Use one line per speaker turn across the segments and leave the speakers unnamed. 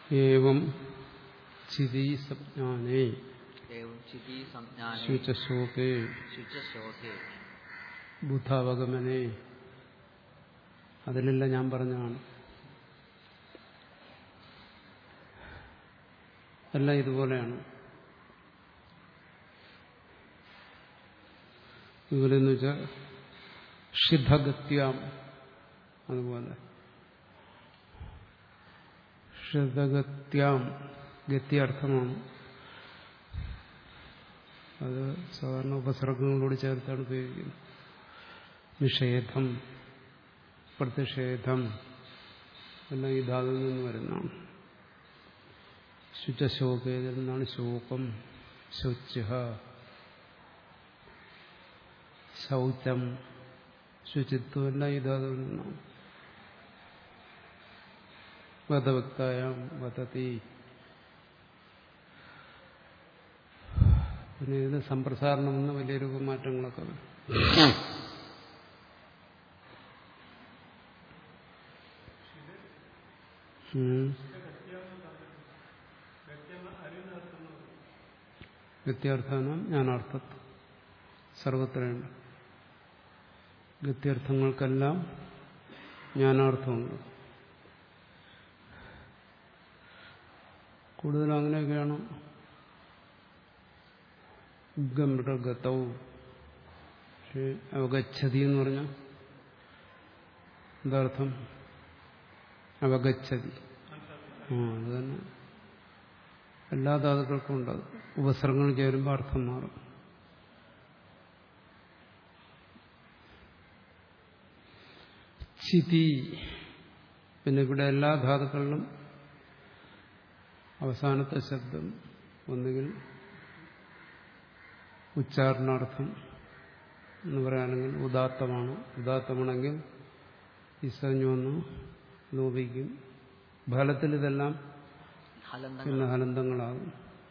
ഏവം ചിതി സംജ്ഞാനേ
एवं चिति संज्ञाने
ശുചശോകേ
शुचशोके
ബുദ്ധാവഗമനെ അതിലെല്ലാം ഞാൻ പറഞ്ഞതാണ് എല്ലാം ഇതുപോലെയാണ് ഇതുപോലെന്ന് വെച്ചാൽ ഷിദ്ധഗത്യാം അതുപോലെ ഷിദ്ധഗത്യാം ഗത്യർത്ഥമാണ് അത് സാധാരണ ഉപസർഗങ്ങളോട് ചേർത്താണ് ഉപയോഗിക്കുന്നത് നിഷേധം പ്രതിഷേധം എല്ലാം ഈ ധാതുവിൽ നിന്ന് വരുന്നതാണ് ശുചശോകേതിൽ നിന്നാണ് ശോകം ശുച ശൗചം ശുചിത്വം എല്ലാം ഈ ധാതുവിൽ നിന്നാണ് വധവക്തായം വധതി പിന്നെ ഇത് സമ്പ്രസാരണം എന്ന വലിയ രൂപമാറ്റങ്ങളൊക്കെ വരും ഉം. ഗത്യർത്ഥാനം ജ്ഞാനാർത്ഥത്വം സർവത്രയുണ്ട് ഗത്യർത്ഥങ്ങൾക്കെല്ലാം ജ്ഞാനാർത്ഥമുണ്ട് കൂടുതൽ അങ്ങനെയൊക്കെയാണ് ഗമൃഗതവും പക്ഷേ അവഗച്ഛതി എന്ന് പറഞ്ഞാൽ എന്താർത്ഥം അവഗച്ഛതി ആ അത് തന്നെ എല്ലാ ധാതുക്കൾക്കും ഉണ്ട് അത്. ഉപസർഗങ്ങൾ ചേരുമ്പോൾ അർത്ഥം മാറും ചിതി പിന്നെ ഇവിടെ എല്ലാ ധാതുക്കളിലും അവസാനത്തെ ശബ്ദം ഒന്നുകിൽ ഉച്ചാരണാർത്ഥം എന്ന് പറയുകയാണെങ്കിൽ ഉദാത്തമാണ് ഉദാത്തമാണെങ്കിൽ ഇസഞ്ഞു വന്ന് ലോപിക്കും ഫലത്തിൽ ഇതെല്ലാം
ഹലന്തങ്ങൾ
പിന്നെ ഹലന്തങ്ങളാകും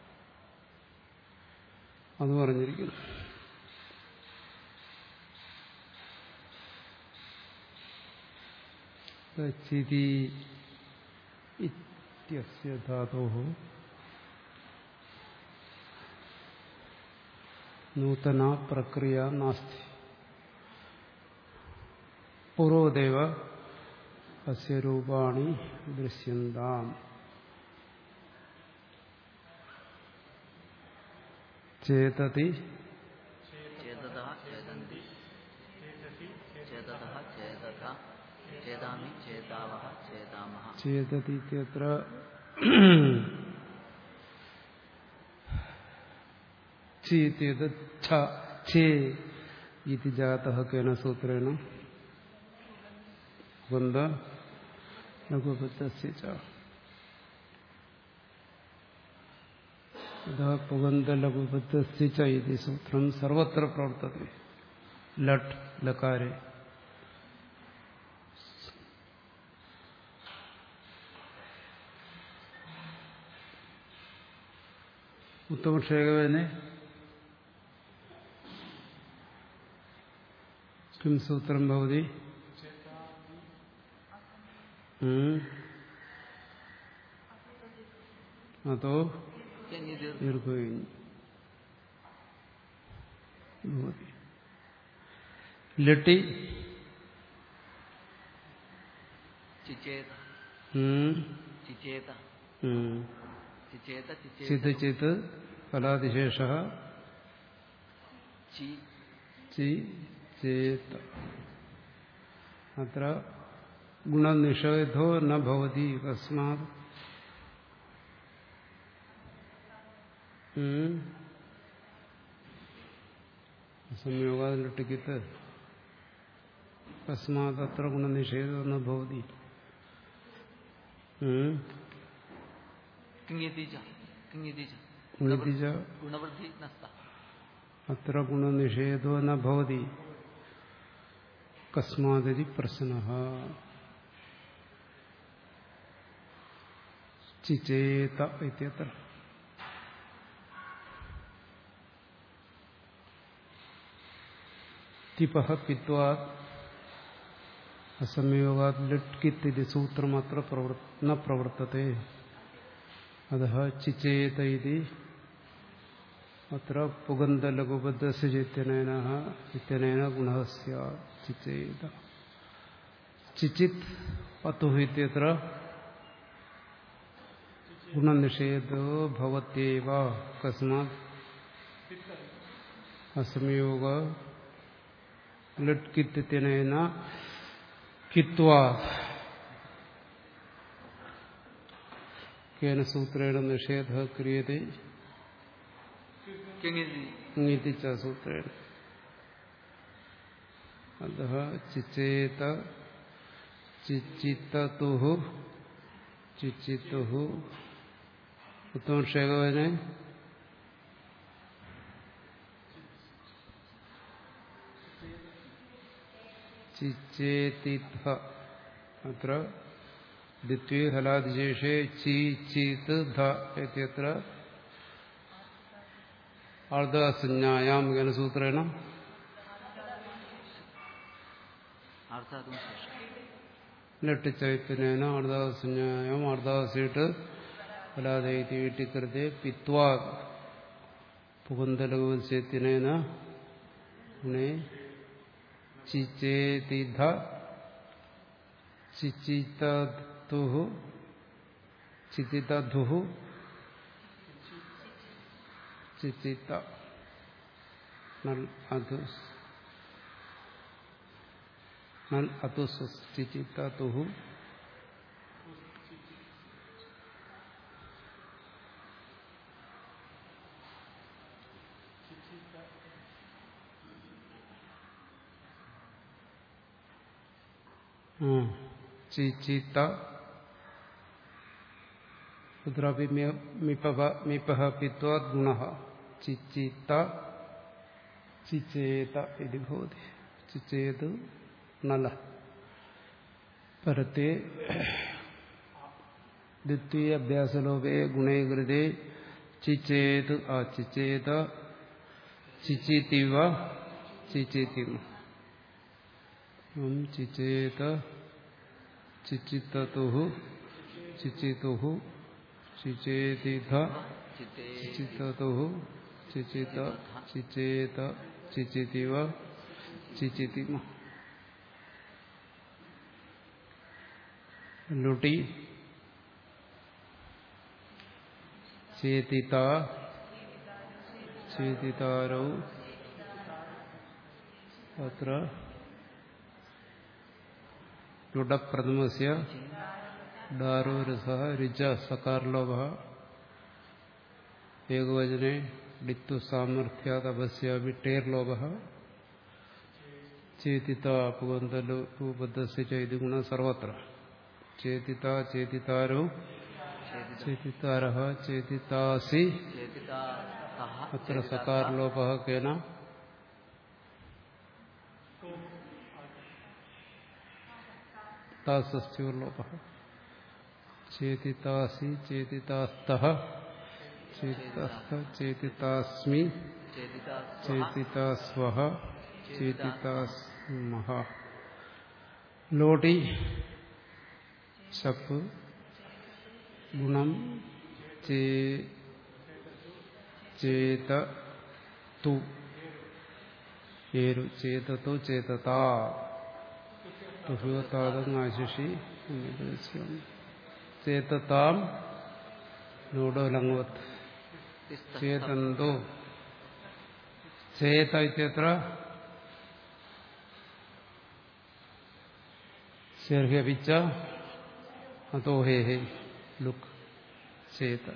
അത് പറഞ്ഞിരിക്കുന്നു ചിതി ഇത്യസ്യ ധാതോः നൂതന പ്രക്രിയ നാസ്തി പൂർവദേവ അസ്യ രൂപാണി ദൃശ്യന്താം ചേതതി
ചേതത ചേതന്തി ചേതത ചേതത ചേതാമി ചേതാവഹ ചേതാമഹ
ചേതതി ഇത്യത്ര ചീത്യത് ഛ ഛേ ഇതി ജാതഃ കേന സൂത്രേണ ബന്ധ ലഘുപത്തസ്യ ച അതാ പുഗന്ധലഘുപത്തസ്യ ച ഇതി സൂത്രം സർവത്ര പ്രവർത്തത്തെ ലട്ട് ലകാരെ उत्तमक्षेगवेने किं सूत्रं भवति हम्म? अतो
यनिदिर्
दीर्घयिञ् भवति लटि
चिचेत
हम्म?
चिचेत
हम्म.
चिचेत
चित्
चिचेत
चित् फलादिशेषः
चि
ചി ചേത് അത്ര ഗുണനിഷേധോ ന ഭവതി തസ്മാത് സംയോഗാതിലിട്ടിക്കിത്ത് തസ്മാത് അത്ര ഗുണനിഷേധോ ന ഭവതി ഉം.
किङिति च किङिति च
ഇതി ച
गुणवृद्धि न स्तः
അത്ര ഗുണനിഷേധോ ന ഭവതി കസ്മാതി പ്രശ്ന ചിചേത ഇത്യത്ര തിപഹ പിത്വാത് അസംയോഗാത് ലിട്ട് കിത്ത് ഇത് സൂത്രമത്ര പ്രവർ ന പ്രവർത്തത്തെ അത ചിച്ചേത ഇതി അത്ര പുഗന്തലകുബദ്ധസ് ചിത്യനേന ചിത്യനേന ഗുണ ചിച്ചേത ചിച്ചിത് പത്തു ഇത്യത്ര ഗുണനിഷേധോ ഭവത്യവ കസ്മാത് അസംയോഗ ലട്കിത്യനേന കിത്വാ കേന സൂത്രേണ നിഷേധ ക്രിയത്തെ
കിങ്ങിതി
ഇങ്ങിതി ച സൂത്രേണ അത ചിച്ചേത ചിച്ചിത്തു ചിച്ചിത്തു ഉത്തമക്ഷേകവനെ ചിച്ചേതിഥ അത്ര ദ്വിത്വേ ഹലാദിശേഷേ ചി ചീത് ധ ഇത്യത്ര അർദ്ധസഞ്ജായാം ഇങ്ങനെ സൂത്രേണ
അർത്ഥാതും ശേഷം
ലട്ടിച്ചൈത്തനേന അർദ്ധസഞ്ജായാം അർദ്ധാസിട്ട് ഫലാദൈതി വീട്ടിക്കൃത്തെ പിത്വാ പുകുന്തലകുവസ്യത്തിനേന ഗുണേ ചിച്ചേതിധ ചിച്ചിതു ചിത്തിതധു ചിച്ചിത്ത നൽ അധു നൽ അതുസ് ചിച്ചിതു ചിച്ചിത്ത കുत्रापि मिपः मिपः पित्वात् गुणः चिच्चित चिचेत इति भवति चिचेत् नलः परते द्वितीय अभ्यासलोपे गुणे कृते चिचेत् अचिचेत चिचितिव चिचितिम चिचेत चिचिततुः चिचितुः चिचेतिथ
ചിത്തേ
ചിച്ചിതതുः ചിച്ചിത ചിച്ചേത ചിച്ചിതിവ ചിച്ചിതിമ ലുട്ടി ചേതിത ചേതിതാരൗ അത്ര ലുടപ്രഥമസ്യ ഡാരോ രസ രുച സകാർലോഭ ഏകവചനെ ഡിത്തു സാമർഥ്യാദപസ്യാപി ടേർലോഭ ചേതിത പുഗന്തലോപദസ്യ ചൈതി ഗുണ സർവത്ര ചേതിത ചേതിതാരോ ചേതിതാര ചേതിതാസി
ചേതിതാ സഹ
അത്ര സകാർലോഭ കേന താസ്യോർലോഭ ചേതിതാസി ചേതിതാസ്ത ചേതിതാസ്ത ചേതിതാസ്മി
ചേതിതാ സ്വഹ
ചേതിതാസ്വഹ ചേതിതാസ്മഹ ലോടി ശപ്പ് ഗുണം ചേ ചേത തു ഏരു ചേതത്തു ചേതതാ തുഹുതാദങ്ങാശിഷി ചേതതാം ലോഡോലങ്വത്
തിസ്ത
ചേതന്തോ ചേത ഇത്യത്ര ശർഹ്യപിച്ച അതോ ഹേ ഹേ ലുക്ക് ചേത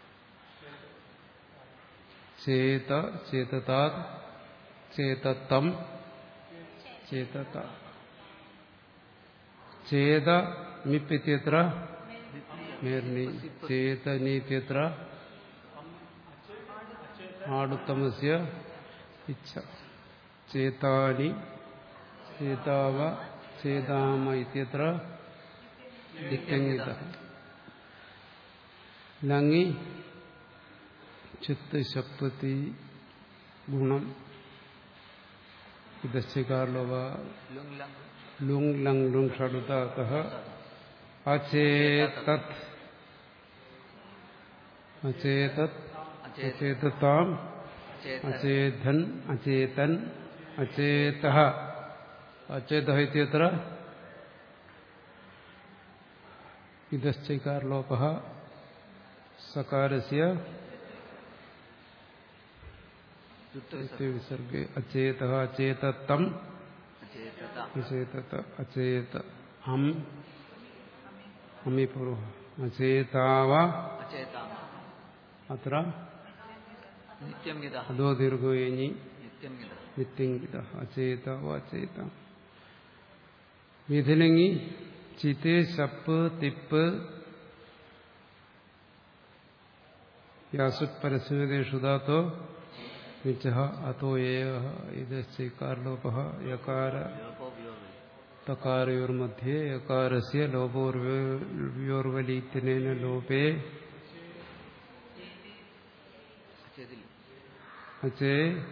ചേത ചേതതാത് ചേതത്തം ചേതത ചേത മിപ്പിത്യത്ര മേർണി ചേതനീത്യത്ര ആടുത്തമസ്യ ഇച്ഛ ചേതാനി ചേതാവ ചേതാമ ഇത്യത്ര ദിക്കങ്ങിത ലങ്ങി ചിത്ത് ശക്തി ഗുണം ഇതശ്ചകാർലോവ
ലുങ് ലങ്
ലുങ് ലങ് ലുങ് ഷടുത അചേതത് അചേതത്
अचेत
അചേതത്താം
अचेत
അചേതൻ അചേതൻ അചേത അചേത ഇത്യത്ര ഇതശ്ചൈകാരലോപ സകാരസ്യ
युक्त
വിസർഗേ അചേത അചേതത്തം
अचेतता
അചേതത അചേത അം അമി പൂർവ അചേതാവ
अचेता
അത്ര
नित्यं गिदः
അധോ ദീർഘോയഞ്ഞി
नित्यं गिदः
നിത്യങ്കിത അചേത അചേത മിഥിലങ്ങി ചിത്ത് ശപ്പ് തിപ്പ് യാസുത് പരസ്യതേഷുദാത്തോ മിച്ച അത്തോ ഏവ ഇതശ്ചൈകാരലോപ യകാര
लोपो वियोगः
തകാരയോർमध्ये യകാരസ്യ ലോപോർവ്യോർവലീത്യനേന ലോപേ
अचेतिल
അചേ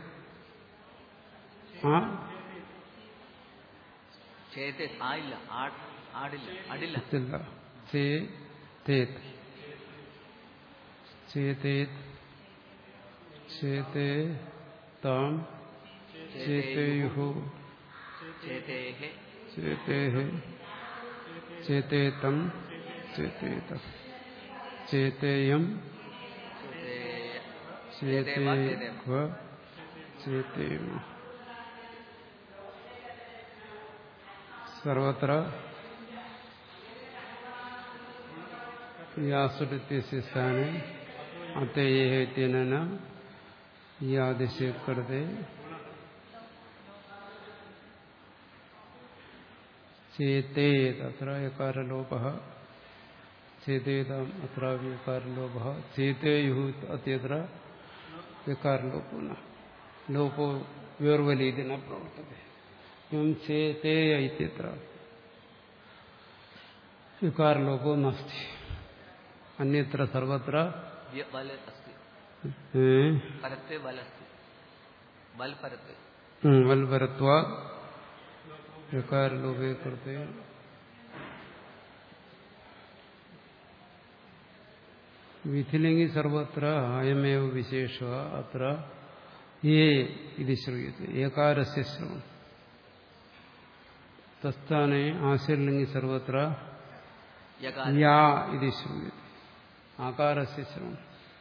ആ
ചേത്തെ ആയില്ല ആട് ആടില്ല അടില്ല
അച്ചില്ല ചേ തേത് ചേതേത് ചേതേ താം ചേതേയുഹു
ചേതേഹെ
ചേതേഹ ചേതേതം ചേതേത ചേതേയം
ചേതേയ
ചേതേവ ചേതേമ സർവത്ര യാസുടിത്യസ്യ സ്ഥാനെ അത്തേയേന യാദിശേ കൃതേ ചേതേ തത്ര യകാരലോപ ചേതേതാം അത്രാപി യകാരലോപ ചേതേയു അത്യത്ര യകാരലോപോ ന ലോപോ വ്യോർവലീതി ന പ്രവർത്തത്തെ എവം ചേതേയ ഇത്യത്ര യകാരലോപോ നാസ്തി അന്യത്ര സർവത്ര
व्य- बल अस्ति
ഏ,
परत्वे बल अस्ति बल परत्वे
ഉം, വൽപരത്വാ യകാരലോപേ കൃതേ വിധിലിംഗി സർവത്ര അയമേവ വിശേഷ അത്ര ഏ ഇത് ശ്രൂയത്തെ ഏകാരസ്യ ശ്രമം തസ്ഥാനെ ആശയലിംഗി സർവത്ര
यकार
യാ ഇത് ശ്രൂയത്തെ ആകാരസ്യ ശ്രമം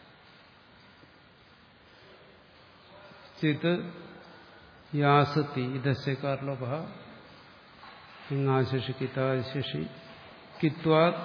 ചിത് യാസത്തി ഇതസ്യ കാർലോഭ ഇങ്ങാശിഷിക്കിത്താശിഷി കിത്വാത്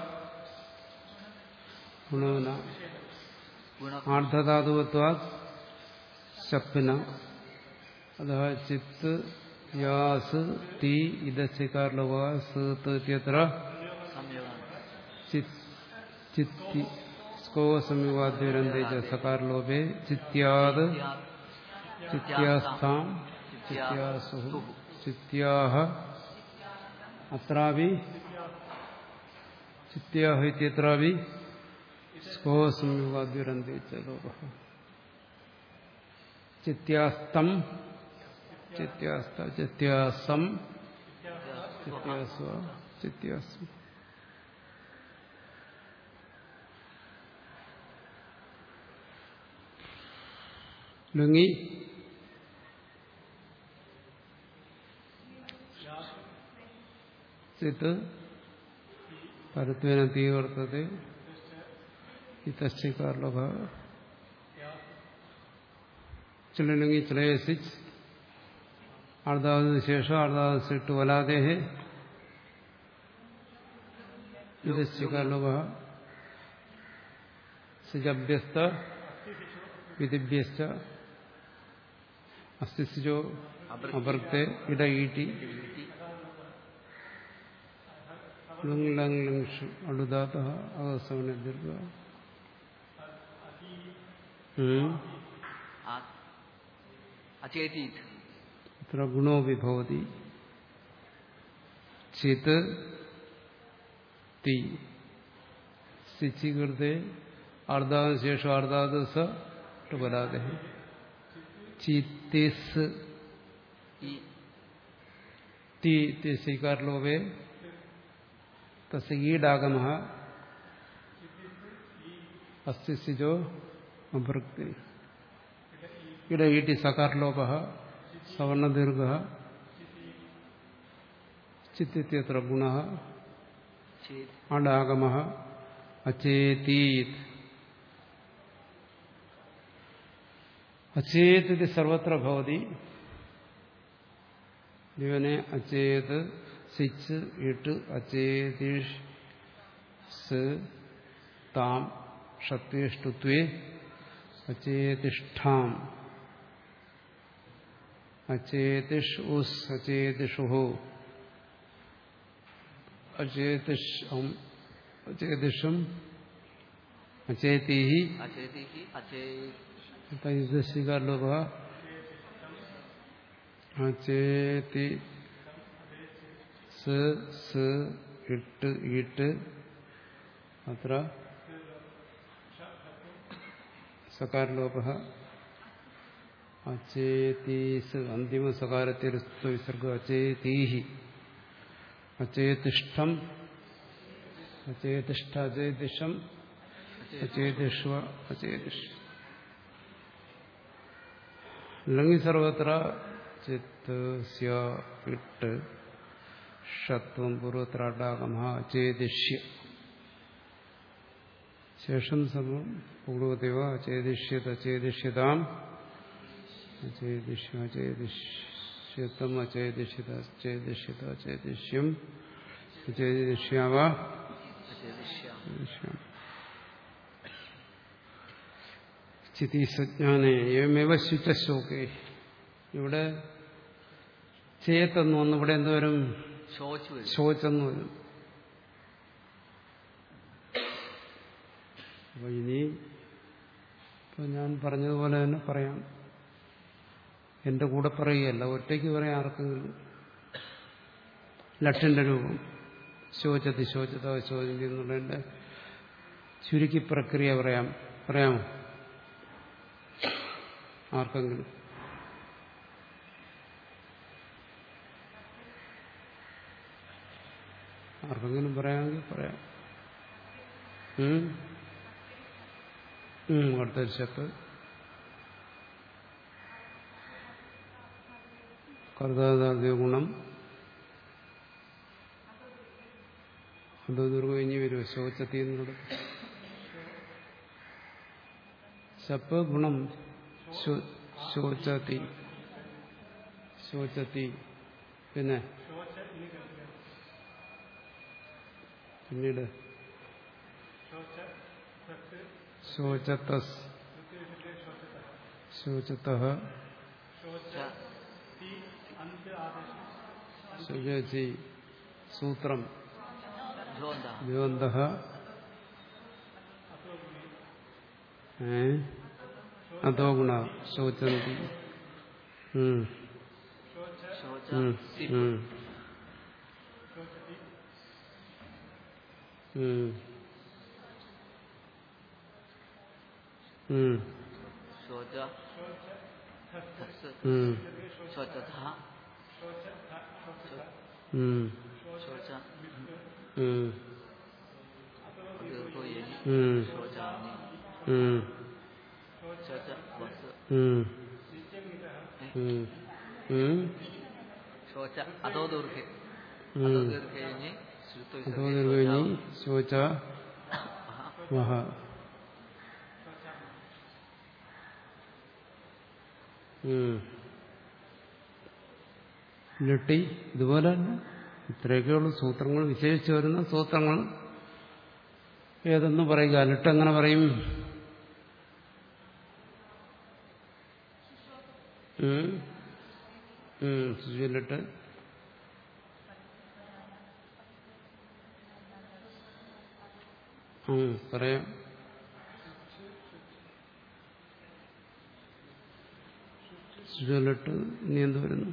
ഗുണവന
गुण
ആർദ്ധധാതുവത്വാത് ശപ്പിന അത ചിത്ത് യാസ് തി ഇതസ്യ കാർലോഭ സീത്ത് ഇത്യത്ര
संयोगः
ചിത് ചിത്തി സ്കോ സംയുവാദ്യരന്തേ ച സകാർലോപേ ചിത്യാത് ചിത്യാസ്ഥാം ചിത്യാസു ചിത്യാഹ അത്രാപി ചിത്യാഹ ഇത്യത്രാപി സ്കോ സംയുവാദ്യരന്തേ ച ലോപ ചിത്യാസ്തം ചിത്യാസ്ത ചിത്യാസം ചിത്യാസ്വ ചിത്യാസ്വ ലുങ്ങി ചിത്ത് പരത്വേന തീ വർത്തത്തെ ഇതശ്ചികാർലഭ ചിലലുങ്ങി ചിലയസിച്ച് അർദ്ധാവതിന് ശേഷം അർദ്ധാവസിട്ട് വലാദേഹേ ഇതശ്ചികാർലഭ സിജഭ്യസ്ത വിധിഭ്യസ്ത അസ്തിസ്ജോ അപർത്തെ ഇട ഈട്ടി ലുങ് ലങ് ലങ്ഷു അളുദാത അവസവന ദീർഘ
अचेतीत्
അത്ര ഗുണോ വിഭവതി ചിത് തീ സ്ഥിതികൃത്തെ അർദ്ധാതിന് ശേഷം അർദ്ധാത് സ വരാതെ ചിത്തിസ്
ई
തീ സ്വീകാരലോപേ തസ് ഈഡാഗമ അസ്ഥി സിജോ അഭൃക്തി ഇട ഈട്ടി സകാർലോപ സവർണദീർഘ ചിത്തിത്യത്ര ഗുണ
चेत
അടാഗമ അചേതീത് അചേത് ഇത് സർവത്ര ഭവതി ജീവനെ അചേത് സിച്ച് ഇട്ട് അചേതിഷ് സ് താം ഷത്വേഷ്ടുത്വേ അചേതിഷ്ഠാം അചേതിഷ് ഉസ് അചേതിഷുഹു അചേതിഷം അചേതിഷം അചേതീഹി
अचेति ही अचेत
തൈദശികാലോപ അചേതി സ് സ് ഇട്ട് ഈട്ട് അത്ര സകാരലോപ അചേതീസ് അന്തിമ സകാരത്തിൽ വിസർഗ അചേതീഹി അചേതിഷ്ഠം അചേതിഷ്ഠ അചേതിഷം അചേതിഷ്വ അചേതിഷ് അല്ലെങ്കിൽ സർവത്ര ചിത്ത് സ്യ ഇട്ട് ഷത്വം പൂർവത്ര അടാഗമ അചേതിഷ്യ ശേഷം സർവം പൂർവദേവ അചേതിഷ്യത് അചേതിഷ്യതാം അചേതിഷ്യ അചേതിഷ്യത്വം അചേതിഷ്യത അചേതിഷ്യത അചേതിഷ്യം അചേതിഷ്യാവ
अचेतिष्या
ചിതീസജ്ഞാനെ ഏവമേവ ശുചശോകേ ഇവിടെ ചേത്തെന്ന് വന്ന് ഇവിടെ എന്തോരും
शोच वരും
ശോചെന്ന് വരും അപ്പൊ ഇനി ഇപ്പൊ ഞാൻ പറഞ്ഞതുപോലെ തന്നെ പറയാം എന്റെ കൂടെ പറയുകയല്ല ഒറ്റയ്ക്ക് പറയാം ആർക്കെങ്കിലും ലക്ഷന്റെ രൂപം ശോചതി ശോചത ശോചതി എന്നുള്ളതിന്റെ ചുരുക്കി പ്രക്രിയ പറയാം പറയാമോ ആർക്കെങ്കിലും ആർക്കെങ്കിലും പറയാമെങ്കിൽ പറയാം ഉം? ഉം, അടുത്ത ഷപ്പ് കർത്താതാദ്യ ഗുണം അതോ ദുർഗഞ്ഞി വരുമോ ശോചത്തി എന്നുള്ളത് ശപ്പ് ഗുണം ശോ- ശോചതി ശോചതി പിന്നെ പിന്നീട് ശോചതസ് ശോചത
च
ശോചി സൂത്രം
झोन्दा
ദ്യോന്ത അതോ ഗുണ ശോചന്തി ഉം,
शोच
ഉം,
सिप
ഉം. ഉം. ഉം,
शोच थस्
ഉം,
शोचतः
ഉം,
शोच
ഉം,
दीर्घो यनि
ഉം,
शोचानि
ഉം,
शोच वस्
ഉം, ഉം, ഉം,
शोच अधो दीर्घे
ഉം.
अधो दीर्घे यनि श्रुतो
അതോ നിർവഹിനി ശോച വഹ ഉം. ലട്ടി ഇതുപോലെ തന്നെ ഇത്രയൊക്കെയുള്ള സൂത്രങ്ങൾ വിശേഷിച്ച് വരുന്ന സൂത്രങ്ങൾ ഏതെന്ന് പറയുക ലിട്ട് എങ്ങനെ പറയും ഉം. ഉം. ശുചിലിട്ട് ഉം, പറയാം ശുചിലിട്ട് ഇനി എന്ത് വരുന്നു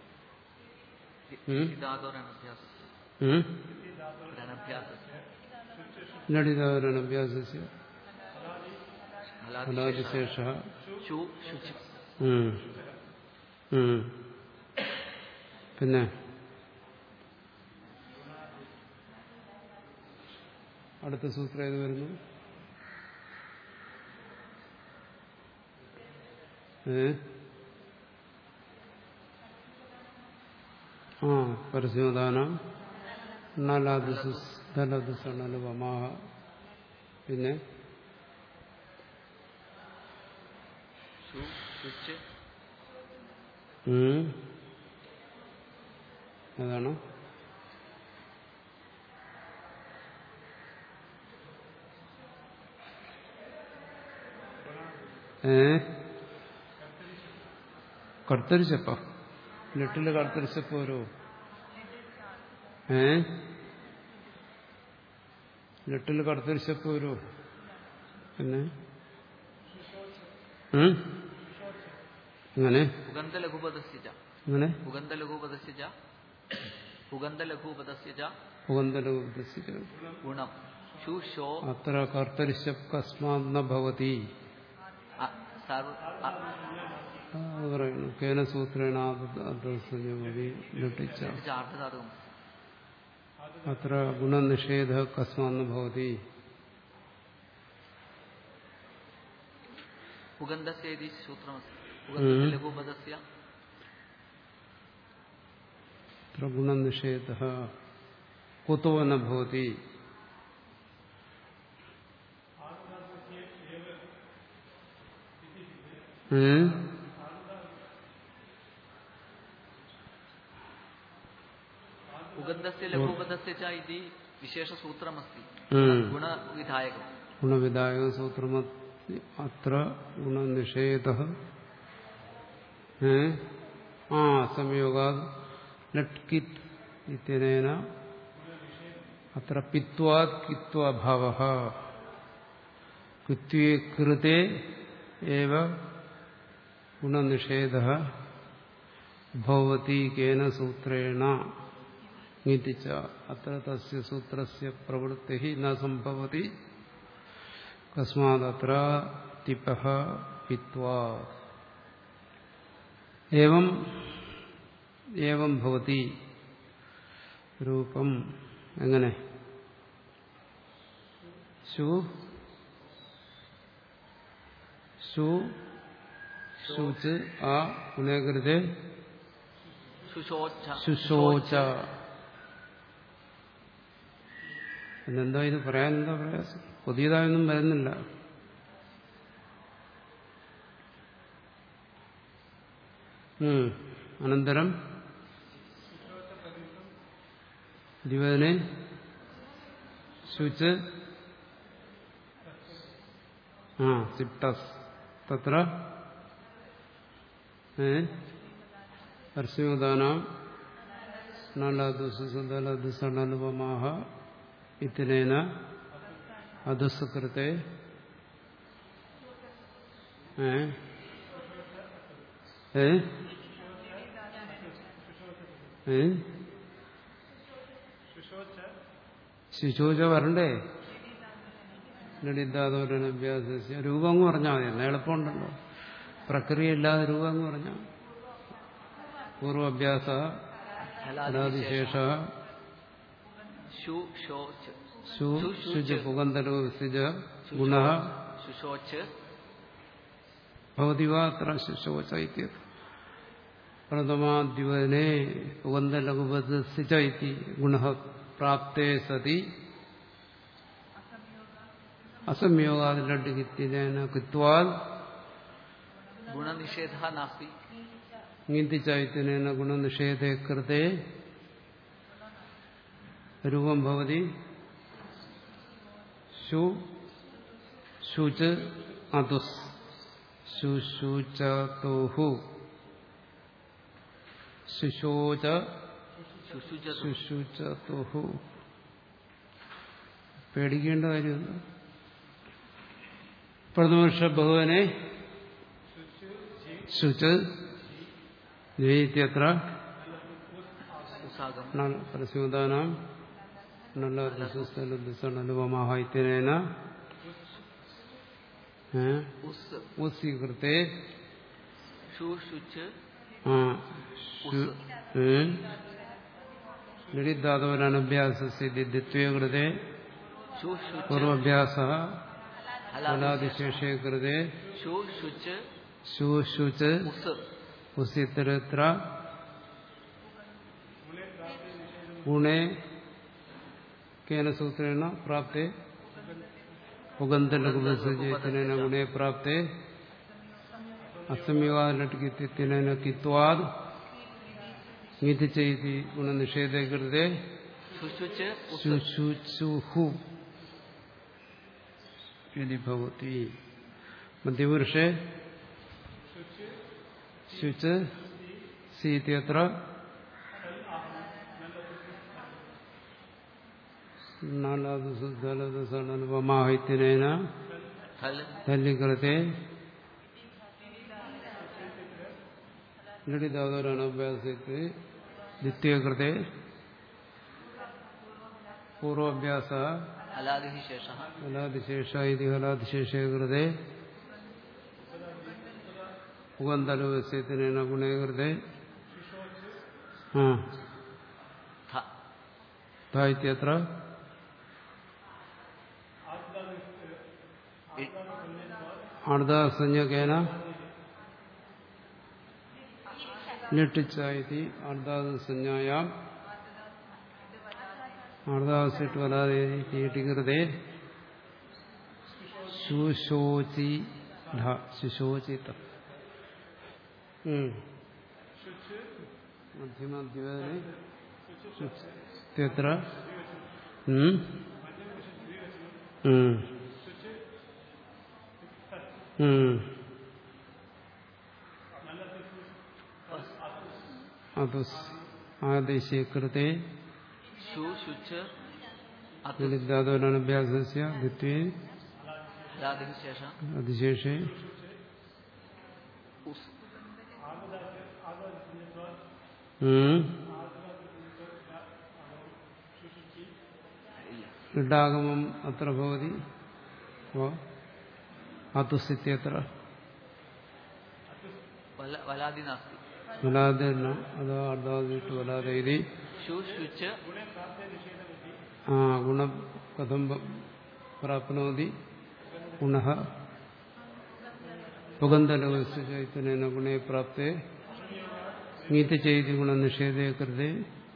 ഉം?
धातो रणभ्यासस्य
ഉം?
रणभ्यासस्य
ലളിതാവരണ അഭ്യാസസ്യ
हलादिशेषः
ഫലാതിശേഷ
शु शुचि
ഉം. ഉം. പിന്നെ അടുത്ത സൂത്രം ഏത് വരുന്നു ഏ ആ പരസ്യോദാനം നലദുസണലുപമാഹ പിന്നെ
ഷു ശുച്ച്
ഉം. ഏതാണ് ഏ കടുത്തരിച്ചപ്പ ലിട്ടില് കടുത്തരിച്ചപ്പ ഒരു ഏ ലിട്ടില് കടുത്തരിച്ചപ്പ ഒരു പിന്നെ ഉം? അങ്ങനെ
പുഗന്ധ ലഘുപദസ്യ ച
അങ്ങനെ
പുഗന്ധ ലഘുപദസ്യ ച പുഗന്ധ ലഘുപദസ്യ ച
പുകന്തലോപദേശിച്ചു
ഗുണം ഷു ഷോ
അത്ര കർത്തരിശപ് കസ്മാത് ന ഭവതി
അ- സർവ അ-
അത് പറയുന്നു കേന സൂത്രേണ അദ്വസഞ്ജമതി ലട്ടിച്ച
ഇത് ചാർദ്ധധാതുകം
അത്ര ഗുണനിഷേധ കസ്മാത് ന ഭവതി
പുഗന്ധസ്യ ഇതി സൂത്രമസ്തി പുഗന്ധ
ഉം.
ലഘുപദസ്യ
അത്ര ഗുണനിഷേധ കുതോ ന ഭവതി ഉം?
പുഗന്ധസ്യ ലഘുപദസ്യ ച ഇതി വിശേഷസൂത്രമസ്തി
ഉം.
ഗുണവിധായകം
ഗുണവിധായക സൂത്രമത്തി അത്ര ഗുണനിഷേധ ഏ? ആ സംയോഗാ ലട്കിത് ഇത്യനേന അത്ര പിത്വാത് കിത്വാഭാവ കൃത്യേ കൃതേ ഏവ ഗുണനിഷേധ ഭവതി കേന സൂത്രേണ ഇതി ച അത്ര തസ്യ സൂത്രസ്യ പ്രവൃത്തി ന സംഭവതി കസ്മാദത്ര തിപ പിത്വാ ഏവം ഏവം ഭവതി രൂപം എങ്ങനെ ശു ശു ശുച് ആ പുനേകൃതേ
ശുശോച്ഛ
ശുശോച പിന്നെന്താ ഇത് പറയാൻ എന്താ പ്രയാസം പുതിയതായൊന്നും വരുന്നില്ല ഉം. അനന്തരം ഇരുപതിന് ശുച് ആ സിപ്തസ് തത്ര ഏ പരസ്യോദാനം നലദുസദലദുസണലുപമാഹ ഇത്തിനേന അധുസകൃത്തെ ഏ ഏ ഏ ശിശോച വരണ്ടേ ലളിതാതോരനഭ്യാസ രൂപം അങ്ങ് പറഞ്ഞാൽ മതി എന്നാ എളുപ്പമുണ്ടല്ലോ പ്രക്രിയ ഇല്ലാതെ രൂപം അങ്ങ് പറഞ്ഞാൽ പൂർവാഭ്യാസ
ഫലാദിശേഷ
ഫലാദിശേഷ
ശു ഷോച്ച്
ശു ശുച പുകന്തരോ സിജ ഗുണ
ശുശോച്ച്
ഭവതി വാ അത്ര ശുശോച ഇത്യത് പ്രഥമാദ്യുവനെ പുകന്തലഘുപത് സിജ ഇതി ഗുണ പ്രാപ്തേ സതി അസംയോഗാദിലഡ്ഡിക്കിത്തിനേന കൃത്വാൽ
ഗുണനിഷേധ നാസ്തി
നീന്തിച്ചൈത്യനേന ഗുണനിഷേധേ കൃതേ രൂപം ഭവതി ശു ശുച് അതുസ് ശുശുചതോഹു ശുശോച
ശുശുച
ശുശുചതോഹു പേടിക്കേണ്ട കാര്യമില്ല പ്രഥമപക്ഷ ഭഗവനെ ശുച് ജയിത്യത്ര
ഉസാഗം
പരസ്യോദാനം നല്ല ദുസണലുപമാഹ ഇത്യനേന
ഉസ്
ഉസ്വീകൃത്തെ
ഷു ശുച്ച്
ലളിതാതവരനഭ്യാസസ്യദ്വിത്വേ കൃതേ
ഷു ശുച്ച്
പൂർവഭ്യാസ
ഫലാദിശേഷ
ഫലാദിശേഷേ കൃതേ
ഷു ശുച്ച്
ശു ശുച്ച്
ഉസ്
ഉസിത്തരത്ര ഗുണേ കേന സൂത്രേണ പ്രാപ്തേ പുഗന്ധലഘുബസചേതന ഗുണേ പ്രാപ്തേ അസമ്യവാദലട്ടിക്കിത്തിനേന കിത്വാദ് ഇതി ചെയ്തി ഗുണനിഷേധേ കൃതേ
ശുശുച്ച് ഉസ്
ശുശുചുഹു ഇതി ഭവതി മധ്യപുരുഷേ ശുച് സീത്യത്ര നാലാദുസലദസലനുപമാഹിത്യനേന
ഥൽ
തല്ലികൃത്തെ ലളിതാദോരാണ് അഭ്യാസത്തെ ദ്വിതീയകൃത്തെ പൂർവാഭ്യാസ
ഹലാദിഹി ശേഷഃ
ഹലാദിശേഷ ഇതി ഹലാദിശേഷേ കൃതെ പുഗന്തലവസ്യത്തിനേന ഗുണേ കൃതെ ആ
ഥ
ത ഇത്യത്ര
ഇ-
അർദ്ധാസഞ്ജകേന ലിട്ടിച്ച ഇതി അർദ്ധാസഞ്ജായാം അർദ്ധാസിട്ട് വരാതെ തീട്ടികൃതേ ശുശോചി ശുശോചിത മധ്യമദ്വേദനെ ഇത്യത്ര ഉം ഉം ഉം അതുസ് ആദേശേ കൃതേ
ശു ശുച്ച് അത്
ലളിതാദോരണാഭ്യാസസ്യ ദ്വിത്വേ
ഹലാദിഹി ശേഷഃ
അതിശേഷേ
ഉസ്
ഉം.
ഇല്ല
ഇഡാഗമം അത്ര ഭവതി അതുസിത്യത്ര
വല വലാദി നാസ്തി
വലാതെ അതോ അർദ്ധാദിട്ട് വലാതെ ഇതി
ശു ശുച്ച്
ആ ഗുണം കഥം പ- പ്രാപ്നോതി ഗുണ പുഗന്ധലവസ്യ ചൈതന്യേന ഗുണേ പ്രാപ്തേ നീതി ചെയ്തി ഗുണനിഷേധേ കൃതേ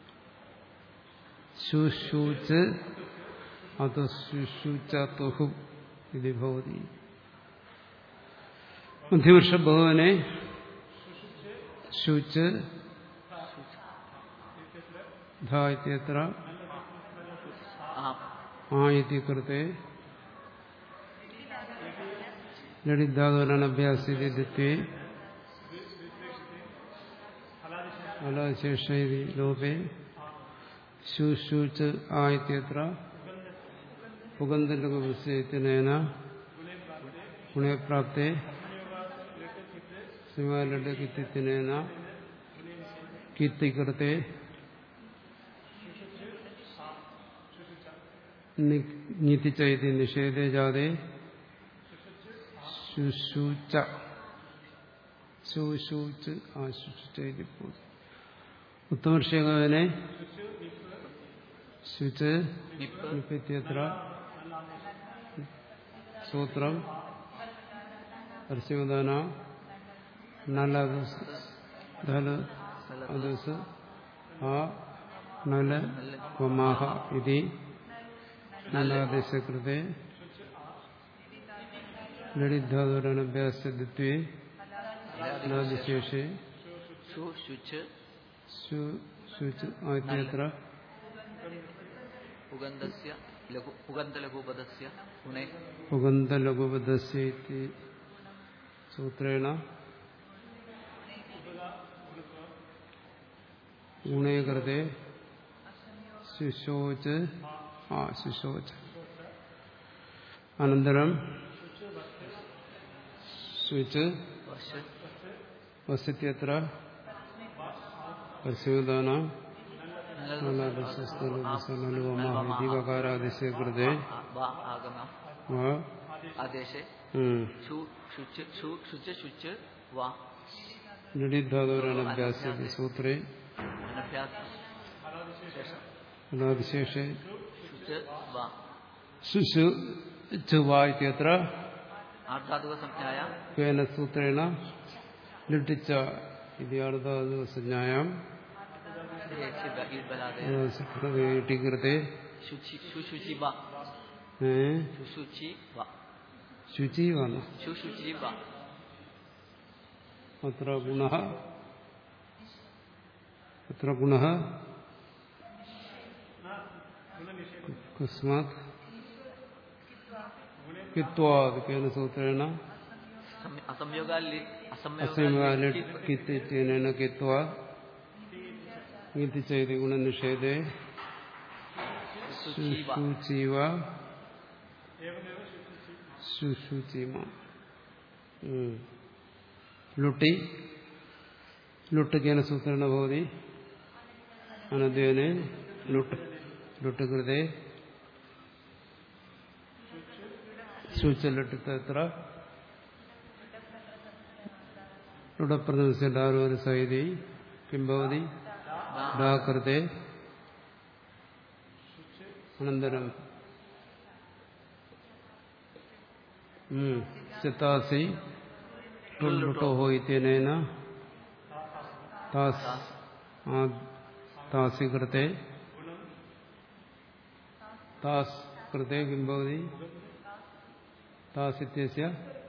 ശുശൂച്ച് അത് ശുശൂച്ചുഹു ഇത് ഭവതി മധ്യവർഷ ഭവനെ ശുച്ച് ധ ഇത്യത്ര
ആ
ആ ഇതി കൃത്തെ ലളിതാദോരണാഭ്യാസി ദ്വിത്വേ അലശേഷ ഇതി ലോപേ ശുശൂച്ച് ആ ഇത്യത്ര പുഗന്ധലഘുസ്യത്തിനേന ഗുണേ പ്രാപ്തേ ശിവാലഡകിത്തിനേന കീർത്തികൃത്തെ നീതിച്ചൈതി നിഷേധേ ജാതേ ശുശൂച്ച ശുശൂച്ച് ആ ശുശുച്ചൈതി ഉത്തമർഷകനെ ശുച്
നിപ്പ്
നിപ്പിത്യത്ര സൂത്രം പരസ്യവദാന നലദസ് ധല അദസ് ആ നല വമാഹ ഇതി നലാദേശകൃത്തെ ലളിതാദുരണഭ്യാസദ്വേ നാദിശേഷേ
ശു ശുച്ച്
ശുച് ആദ്യത്ര
പുഗന്ധസ്യ ലഘു പുഗന്ധലഘുപദസ്യ ഗുണേ
പുഗന്ധലഘുപദസ്യ ഇതി സൂത്രേണ ഗുണേ കൃത്തെ ശുശോച്ച് ആ ശുശോച്ച് അനന്തരം ശുച്
വശ
വസത്യത്ര പരസ്യവദാന വകാരാദിശ കൃത്തെ
ആഗമ
വാ
ആദേശേ
ഉം.
ശു ശുച്ച് ശു ശുച്ച് ശുച്ച് വാ
ലളിതാദോരാണ് അഭ്യാസ സൂത്രേ
അനഭ്യാസം ശേഷം
അനാദിശേഷേ
ശുച്ച് വാ
ശുശു ചുവാ ഇത്യത്ര
आर्धातुकसंज्ञायां
കേന സൂത്രേണ ലിട്ടിച്ച ഇതിയാർദ്ധാതുസഞ്ജായാം
ईर्बलादय
ഇട്ടികൃതേ
शुचि शुशुचि व
ഏ
शुशुचि व
ശുചി വന്നു
शुशुचि व
അത്ര ഗുണ അത്ര ഗുണ കസ്മാത് കിത്വാത് കേന സൂത്രേണ
सम- असंयोगाल्
അസംകാല കിത്തേന കിത്വാ ഇതി ചെയ്ത് ഗുണനിഷേധേ
शुचि व
ശുചീവ ശുശുചീമ ഉം. ലുട്ടി ലുട്ട് കേന സൂത്രേണ ഭവതി അനദ്യേനെ ലുട്ട് ലുട്ട് കൃതേ ശുചലിട്ട് എത്ര ലുടപ്രദേശ ഒരു സൈതി കിംഭവതി ഡാകൃതേ അനന്തരം ചിത്താസി ലുട്ടോ ഇത്യനേന താസ് ആ താസി കൃത്തെ താസ് കൃത്തെ കിം ഭവതി താസിത്യസ്യ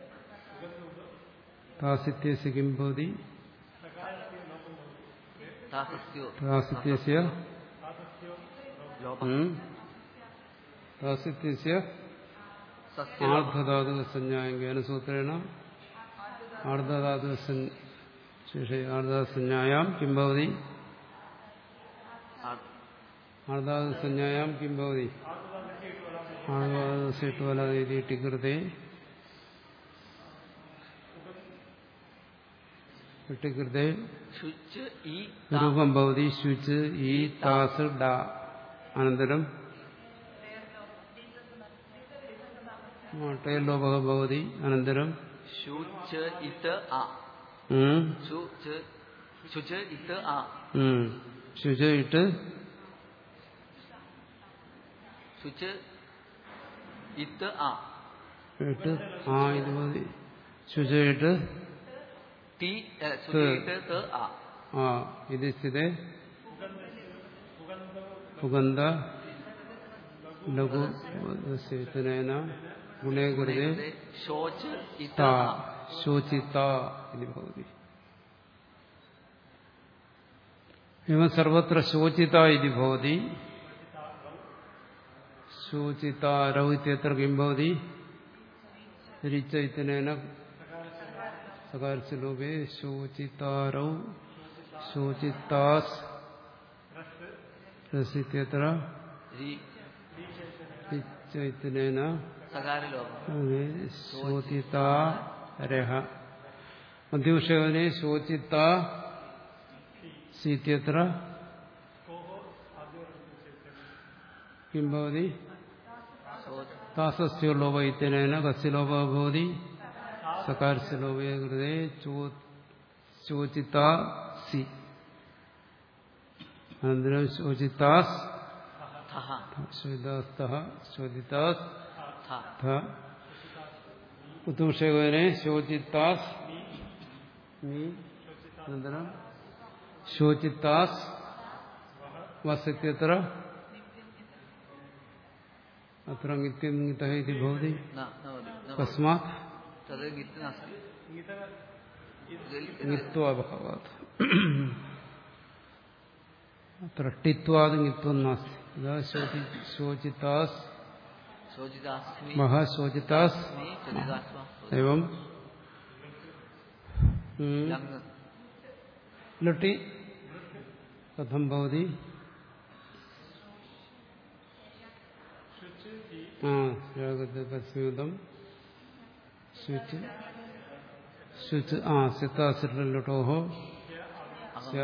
താസിത്യസ്യ കിം ഭവതി
तासस्यो
താസിത്യസ്യ
लोपः
ഉം. താസിത്യസ്യ
सस्य लोपः
ആർദ്ധധാതുക സംജ്ഞായങ്കേന സൂത്രേണ ആർദ്ധധാതുക ശേഷേ ആർദ്ധധാതു സംജ്ഞായാം കിം ഭവതി
आर्-
ആർദ്ധാതു സംജ്ഞായാം കിം ഭവതി ആർദ്ധാതു സേട്ടുവലാതി ടികൃതേ ടികൃതേ
शुच इ ता
രൂപം ഭവതി ശുച് ഈ താസ് ഡ അനന്തരം ടേലോപ ഭവതി അനന്തരം
शुच इत आ
ഉം,
शुच शुच इत आ
ഉം. ശുച ഇട്ട്
शुच इत आ
ഇട്ട് ആ ഇത് മതി ശുച ഇട്ട്
टी अ, शुच
त.
इत त आ
ആ ഇത് സ്ഥിതേ സുഗന്ധ ലഘു സേതനേന ഗുണേ കൃതേ
शोच इत
ता
आ
ശോചിത ഇതി ഭവതി एवं सर्वत्र शोचित इति भवति शोचितारौ इत्यत्र किं भवति ऋच इत्यनेन सकारस्य लोपे शोचितारौ शोचितास् रस् इत्यत्र
रि
ऋच इत्यनेन
सकार लोपः
ശോചിതാരഹ മധ്യവിഷയവനെ ശോചിത സീത്യത്ര കിം ഭവതി
शोच
താസസ്യോ ലോപ ഇത്യനേന കസ്യ ലോപ ഭവതി സകാരസ്യ ലോപേ കൃതേ ശോചിത സി അനന്തരം ശോചിതാസ്
थः
ശോചിതാസ്തः ശോചിതാസ്
थ
ഉത്തുഷകനെ ശോചിത്താസ് നീ അനന്തരം ശോചിത്താസ് വസത്യത്ര അത്ര നിത്യം നിത ഇതി ഭവതി
न न भवति न भवति
തസ്മാത്
तद् गित् नास्ति
നിത്വാഭാവാത് അത്ര ടിത്വാത് നിത്വം നാസ്തി ഇതാ ശോചി ശോചിത്താസ്
शोचितास्मि
മഹ ശോചിത്താസ്
अस्मि चलितास्म
एवं ഉം.
लङ्
लुटि कथं भवति स्वागतकस्मिदं स्विच् स्विच् आ सितासिर्लुटोः स्या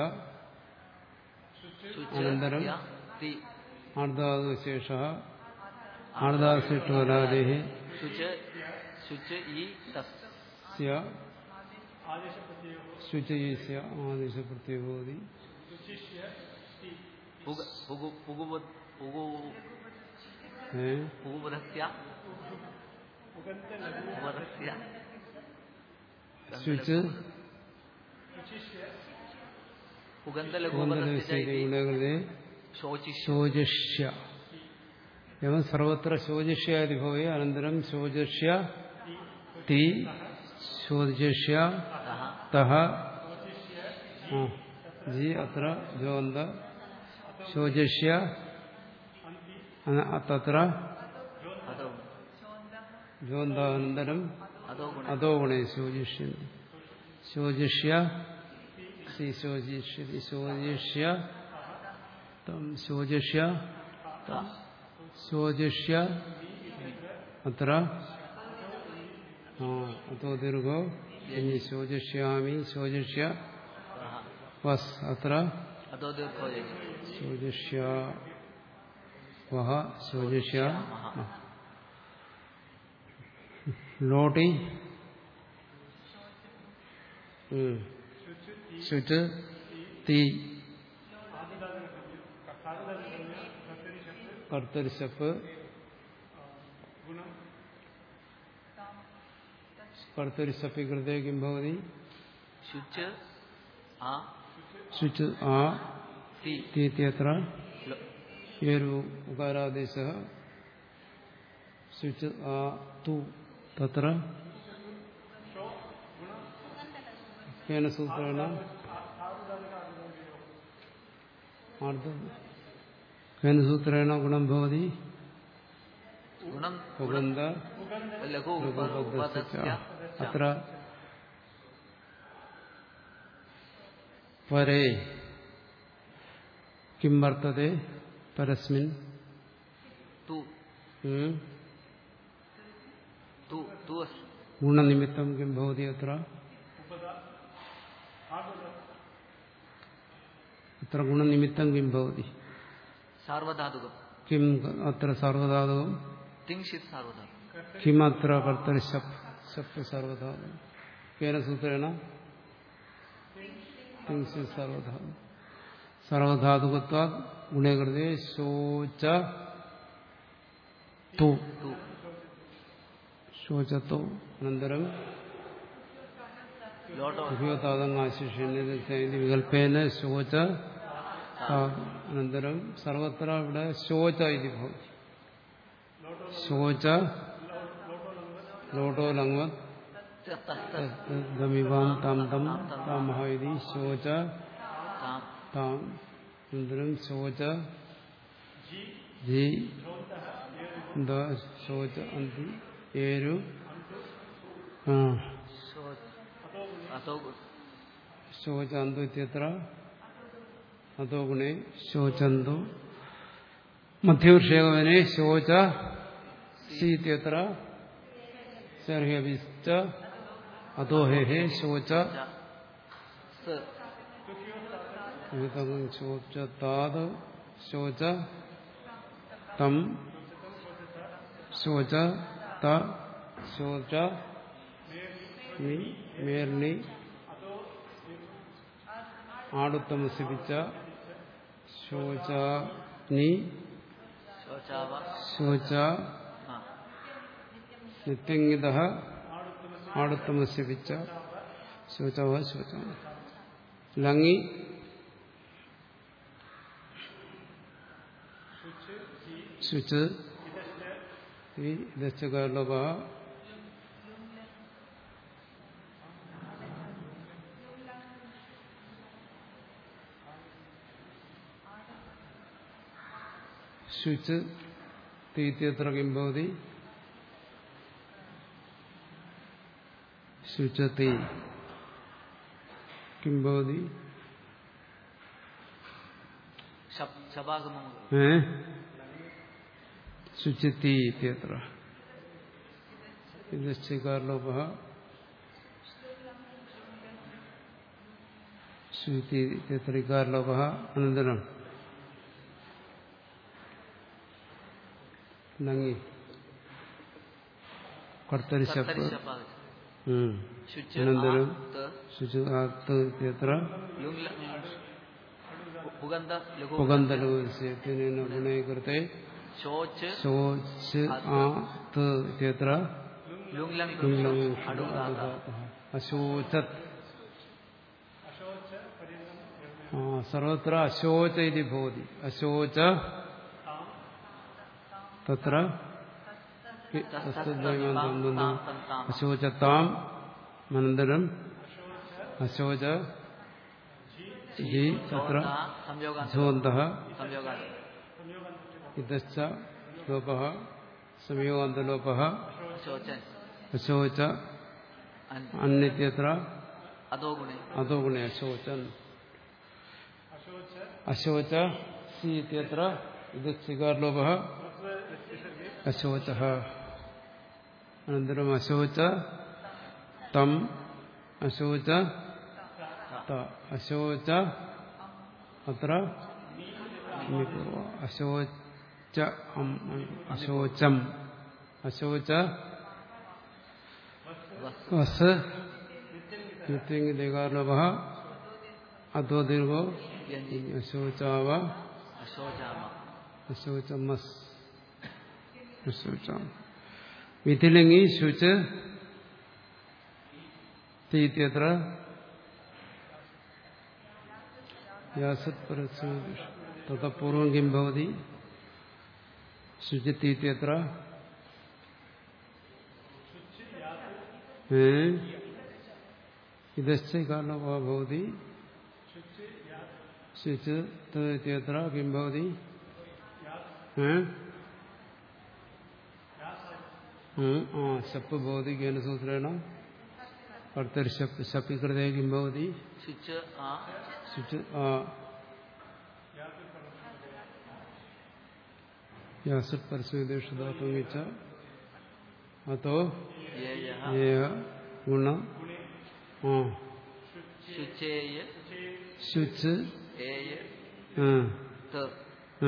अनन्तरं
ति
आर्धाविशेषः आर्धासिट्वरादेः
शुच शुच इ तस्
स्या शुचयस्य आदेशप्रत्ययो भवति
पुग पुगु पुगुबुद् पुगु
ഏ?
पुगुबुधस्य ഉപരസ്യ
ശുച്
ഉഗന്ധലഘൂപതസ്യ
ഗുണകൃതേ
ശോചിഷ്യ
ശോചിഷ്യ എവം സർവത്ര ശോചിഷ്യാതി ഭവേ അനന്തരം ശോചിഷ്യ തീ ശോചിഷ്യ തഹ ആ, ജി അത്ര ജോന്ത ശോചിഷ്യ അന- തത്ര
അതോ
ജോന്താനന്തരം
അതോ ഗുണ
അതോ ഗുണേ ശോചിഷ്യന്തി ശോചിഷ്യ സി ശോചിഷ്യതി ശോചിഷ്യ തം ശോചിഷ്യ തം ശോചിഷ്യ അത്ര ആ അതോ ദീർഘോ ഇനി ശോചിഷ്യാമി ശോചിഷ്യ വസ് അത്ര
അതോ ദീർഘോ യജി
ശോചിഷ്യ വഹ ശോചിഷ്യ ലോട്ടി ഉം. ശുച് തീ കർത്തരിശപ്പ് കർത്തരിശപ്പി കൃതേ കിം ഭവതി
ശുച് ആ
ശുച് ആ
തി
തീത്യത്ര
ലോ-
ഏരു ഉകാരാദേശ ശുച് ആ തു തത്ര കേന സൂത്രേണ ആർദ്രം കേന സൂത്രേണ ഗുണം ഭവതി
ഗുണം
സുഗന്ധ
ലഘു ഉപപദസ്യ
അത്ര പരേ കിം വർത്തത്തെ പരസ്മിൻ
തു
ഉം?
തു തു അസ്
ഗുണനിമിത്തം കിം ഭവതി അത്ര അത്ര ഗുണനിമിത്തം കിം ഭവതി
സാർവധാതുകം
കിം അത്ര സർവധാതുകം
തിങ്ഷിത് സാർവധാതുകം
കിം അത്ര കർത്തരി ശപ് ശപ് സർവധാതുകം കേന സൂത്രേണ തിങ്സി സർവധാതു സർവധാതുകത്വ ഗുണകൃതേ ശോച തു
തു
ശോചത്വ അനന്തരം
ലോട്ടോ
ഉപയോഗതാതങ്ങാശിഷ്യന്യതി വികല്പേന ശോച താ- അനന്തരം സർവത്ര ഇവിടെ ശോച ഇത് ഭവതി ശോച ലോട്ടോ ലങ്വത് ഗമിവാം താം തം താമഹ ഇതി ശോച
താം
താം അനന്തരം ശോച ജി എന്താ ശോച അന്തി ഏരു ആ
ശോ- അതോ ഗു-
ശോചാന്തു ഇത്യത്ര അതോ ഗുണേ ശോചന്തു മധ്യവിഷേകവനെ ശോച സീത്യത്ര ശർഹ്യവിശ്ച അതോ ഹേ ഹേ ശോച
ച സ്
വിതകം ശോച താത് ശോച തം ശോച ത ശോച നി മേർണി ആടുത്തമസിപ്പിച്ച ശോച നി
ശോചാവ
ശോച
ആ
നിത്യംഗിത ആടുത്തമസിപ്പിച്ച ശോചവ ശോച ലങ്ങി ശുച് ഈ ദശകാലോപ ശുച് തീത്യത്ര കിം ഭവതി ശുചത്തി കിം ഭവതി
ശബ് ശബാഗമം
ഏ ശുചിത്തി ഇത്യത്ര ഇതശ്ചകാരലോപ ശുചിത്തി ഇത്യത്ര ഇകാരലോപ അനന്തരം നങ്ങി കർത്തരി ശപ്പ്
കർത്തരിശപ്പാക്
ഉം.
ശുച്
അനന്തരം
ആ, ത്,
ശുചി ആത്ത് ഇത്യത്ര
ലുങ് ല- ഉഗന്ധ ലഘു
പുഗന്ധലോസ്യത്തിന ഗുണേ കൃത്തെ
ശോച്ച്
ശോച്ച് ആ ത് ഇത്യത്ര
ലുങ് ലങ്
കുഞ്ഞും
അടുതാത്ത
അശോചത് ആ സർവത്ര അശോച ഇതി ഭവതി അശോച തത്ര അശോചത്താം അനന്തരം അശോച ജി തത്ര
സംയോഗാന്ത
അശോന്ത
സംയോഗാന്ത
ഇതശ്ച ലോപ സംയോഗാന്തലോപ
അശോചൻ
അശോച
അൻ
അന്യത്യത്ര
അതോ ഗുണേ
അതോ ഗുണേ അശോചൻ അശോച സി ഇത്യത്ര ഇത് ചികാർലോപ അശോച അനന്തരം അശോച തം അശോച ത അശോച അത്ര അശോച അം അശോചം അശോച വസ് നിത്യംഗികാർലോപ അതോ ദീർഘോ
യഞ്ജി
അശോചാവ
അശോചാമ
അശോചമസ് അശോചാം വിധിലിംഗി ശുച് തീത്യത്ര തതപൂർവം കിം ഭവതി ശുചിത്തീത്യത്ര ഏ ഇതശ്ച കാരണോ ഭവതി ശുച് തീത്യത്ര കിം ഭവതി ഏ ഉം, ആ ശപ്പ് ഭവതി കേന സൂത്രേണ കർത്തരി ശപ്പ് ശപ്പികൃതേ കിം ഭവതി
ശുച്ച് ആ
ശുച് ആ യാസുത് പരസ്യദേശുധാത്വം വെച്ച അതോ
യേയ
ഏയ ഗുണ ആ
ശുചേയ
ശുച്
ഏയ
ആ
ത
ആ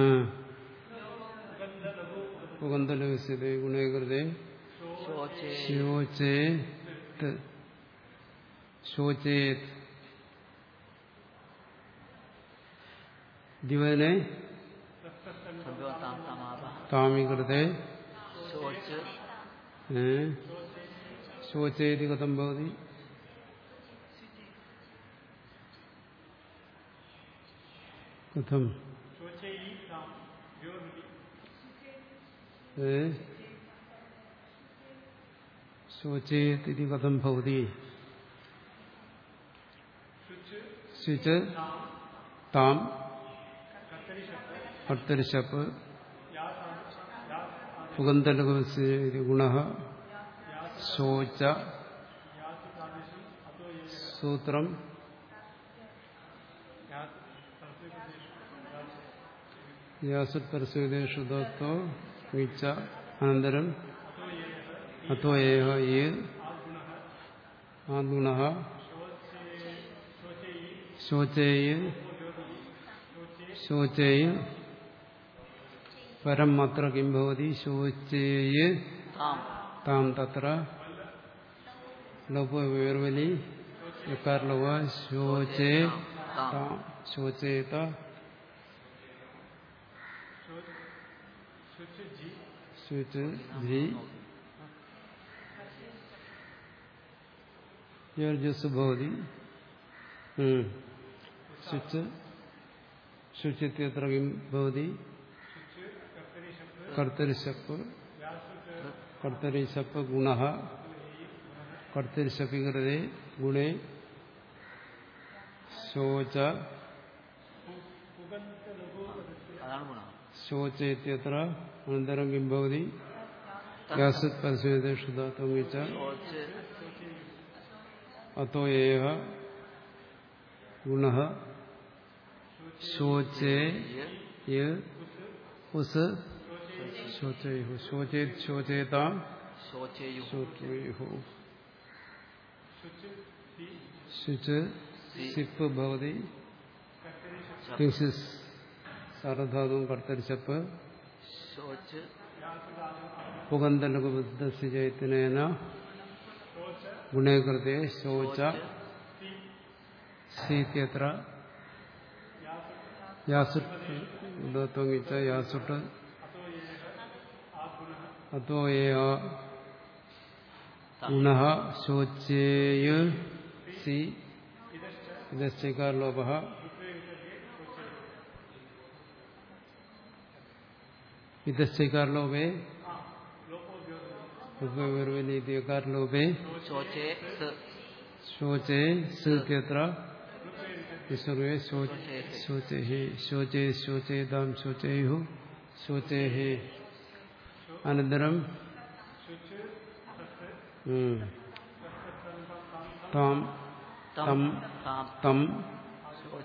പുകന്തലവസ്യതേ ഗുണേകൃതേ
ശോചേ
ശോചേത് ശോചേത് ദിവനെ
സംയോഗാന്താം സമാപ
താമികൃതേ
ശോച്ച്
ഏ ശോചേതി കഥം ഭവതി കഥം ഏ ശോചേത് ഇതി കഥം ഭവതി ശുച് താം കർത്തരിശപ്പ് സുഗന്ധലകസ്യ ഗുണ ശോച സൂത്രം യാസുത് പരസ്യദേശു ദത്തോ വിച്ച അനന്തരം അത്തോ ഏഹ ഏ ആ ഗുണ ശോചേയ ശോചേയ പരം അത്ര കിം ഭവതി ശോചേയ
താം
താം തത്ര ലോപ വേർവലി യക്കാർലവ ശോചേ താം ശോചേത ശുച് ജി യർജസ് ഭവതി ഉം. ശുച് ശുചിത്യത്ര കിം ഭവതി കർത്തരിശപ്പ് കർത്തരിശപ്പ് ഗുണ കർത്തരിശപ്പികൃതേ ഗുണേ ശോച
അതാണ് ഗുണം
ശോചേത്യത്ര അനന്തരം കിം ഭവതി യാസത് പരസ്യദേശു ദാത്വം വെച്ച
ശോച്ച്
അത്തോ ഏഹ ഗുണ ശോചേ
യ
യ ഉസ് ശോചേഹു ശോചേത് ശോചേതാം
ശോചേയു
ശോചേഹു ശുച് സിപ്പ് ഭവതി കിങ്സിസ് സാർവധാതുവും കർത്തരിച്ചപ്പ്
ശോച്ച്
പുകന്തലകുബുദ്ധസ്യ ചൈത്തനേന ഗുണേകൃതേ ശോച സീത്യത്ര യാസുട്ട് ഉദത്വങ്ങിച്ച യാസുട്ട് അതോ ഏ ഗുണ ശോചേയ സി ഇതശ്ചൈകാരലോപ ഇതശ്ചൈകാരലോപേ ഉപവിർവനീതികാരലോപേ
शोचे स
ശോചേ സീത്യത്ര വിസർവേ ശോചേ ശോചേ ശോചേതാം ശോചേയു ശോചേ അനന്തരം ഉം. താം
तम
തം
ताम
തം
शो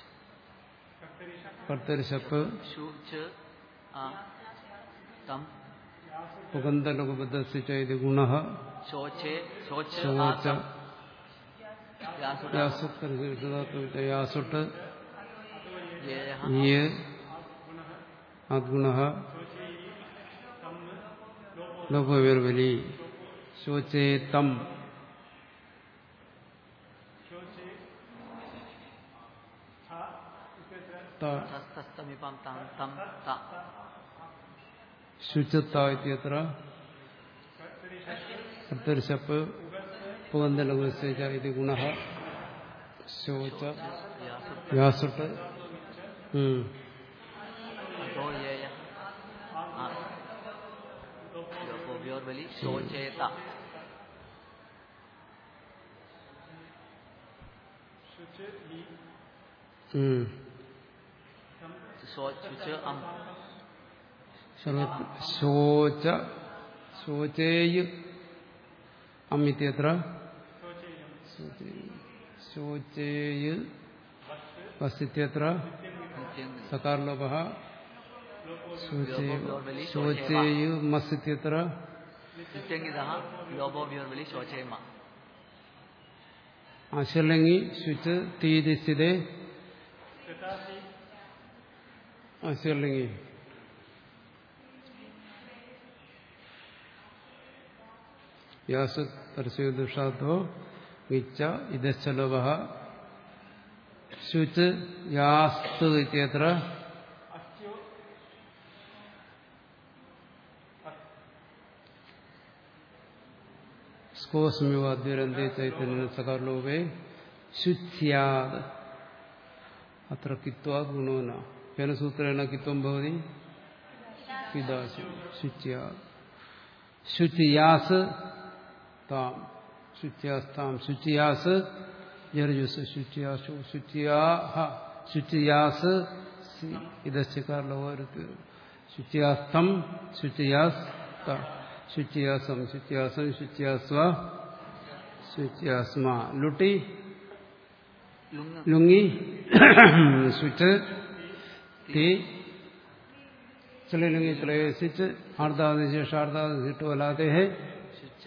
കർത്തരിശപ്പ്
शु च आ तम
പുകന്തലകുബദ്ധസിച്ച ഇത് ഗുണ
शोचे शोच आ
ശോച
तम यासुड
യാസുട്ട്
ये
ഈ അദ്ഗുണ ലോപവിർവലി ശോചേതം ത
तस्तमिपं तां तं ता
ശുചിത്ത ഇത്യത്ര കർത്തരിശപ്പ് പുകന്തലകുബദ്ധസിച്ച ഇത് ഗുണ ശോച
यासुड
യാസുട്ട് ഉം.
अतो ये आ लोको व्योर्बलि शोचेता
ഉം.
शोच च अम
സർവത്ര ശോച ശോചേയ് അമ്മിത്യത്ര ശോചേയ് വസിത്യത്ര
नित्यं
സകാർലോപ
व्योर्बलि
ശോചേയ് മസിത്യത്ര
नित्यङ्गितः लोभो व्योर्बलि शोचेम
അശലങ്ങി ശുച് തീരിസ്ഥിതേ അശലങ്ങി യാസു പരസ്യദുഷാത്തോ ഇച്ച ഇതശ്ചലോഭ ശുച് യാസ്തു ഇത്യത്ര സ്കോസ്മ്യവാദ്യരന്തേ ചൈതന്യ സകാരലോപേ ശുച്യാത് അത്ര കിത്വാത് ഗുണോന കേന സൂത്രേണ കിത്വം ഭവതി കിദാശു ശുച്യാത് ശുചിയാസ് താം ശുച്യാസ്താം ശുചിയാസ് ജർജുസ് ശുചിയാസു ശുചിയാഹ ശുചിയാസ് ഇതശ്ചകാരലോപ ശുചിയാസ്തം ശുചിയാസ്ത ശുചിയാസം ശുചിയാസം ശുചിയാസ്വ ശുചിയാസ്മ ലുട്ടി
लुङ्
ലുങ്ങി ശുച് തീ ചലി ലുങ്ങി ചലേ സിച്ച് ആർദാദ് ശേഷം ആർദാദ് സിട്ട് വലാതെ ഹേ
शुच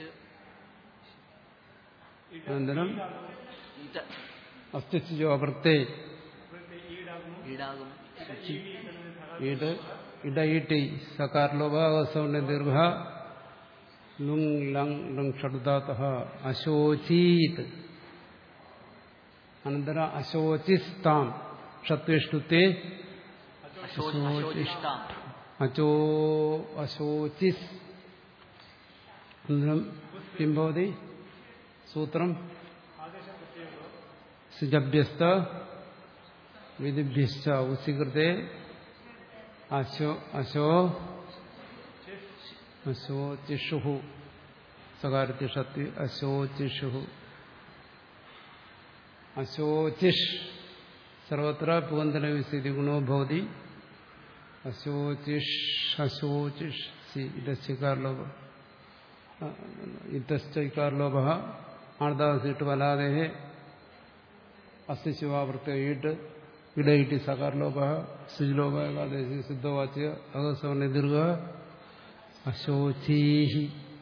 അനന്തരം
ईट
അസ്തിച്ച് ജോ അവർത്തേ
ഈടാകും ശുചി
ഈട് ഇടയിട്ടി സകാർലോഭാവസൗണ്ട് ദീർഘ ലുങ് ലങ് ലുങ് ഷഡ്ദാത അശോചീത് അനന്തര അശോചിസ്താം ഷത്വേഷ്ടുത്തെ
അശോചി അശോചിഷ്ടാം
അചോ അശോചിസ് അനന്തരം കിം ഭവതി സൂത്രം സിജഭ്യസ്ത വിധിഭ്യശ്ച ഉസികൃത്തെ അശോ അശോ അശോചിഷു സകാരത്തിഷത്തി അശോചിഷു അശോചിഷ് സർവത്ര പുവന്തന വിസ്ഥിതി ഗുണോ ഭവതി അശോചിഷ് അശോചിഷ് സി ഇതശ്ചികാർലോഭ ഇതശ്ചൈകാർലോഭ ആർദാസിട്ട് വലാതെ അസ്ഥിശിവാവൃത്ത ഈട്ട് ഇടയിട്ടി സകാർലോഭ സുജലോഭ ഏകാദശി സിദ്ധവാച്യ അകസവർണ ദീർഘ അശോചീഹി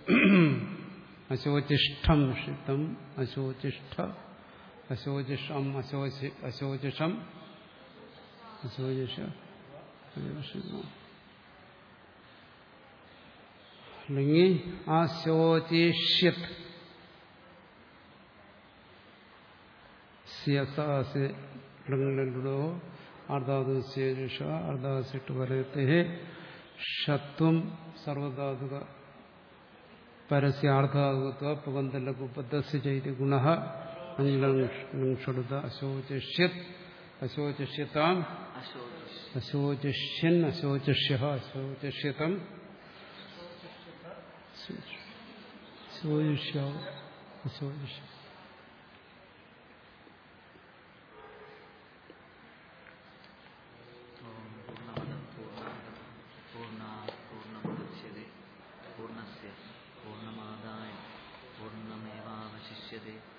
അശോചിഷ്ഠം ഷിത്തം അശോചിഷ്ഠ അശോചിഷം അശോചി അശോചിഷം അശോചിഷ അല്ലെങ്കിൽ അശോചിഷ്യത് സിയസാസിടോ അർദ്ധാതുശേഷ അർദ്ധാസിട്ട് വരത്തെ ഷത്വം സർവധാതുക പരസ്യാർത്ഥാകത്വ പുകന്തലകുപദസ്യ ചൈതി ഗുണ അഞ്ചിലംഷടുത്ത അശോചിഷ്യത് അശോചിഷ്യതാം
അശോചിഷ്
അശോചിഷ്യൻ അശോചിഷ്യ അശോചിഷ്യതം അശോചിഷ്യ അശോചിഷ്യ
ഓം പൂർണ്ണമദം പൂർണ്ണമദം പൂർണ്ണാത് പൂർണ്ണമുദച്യത്തെ പൂർണ്ണസ്യ പൂർണ്ണമാദായ പൂർണ്ണമേവാവശിഷ്യത്തെ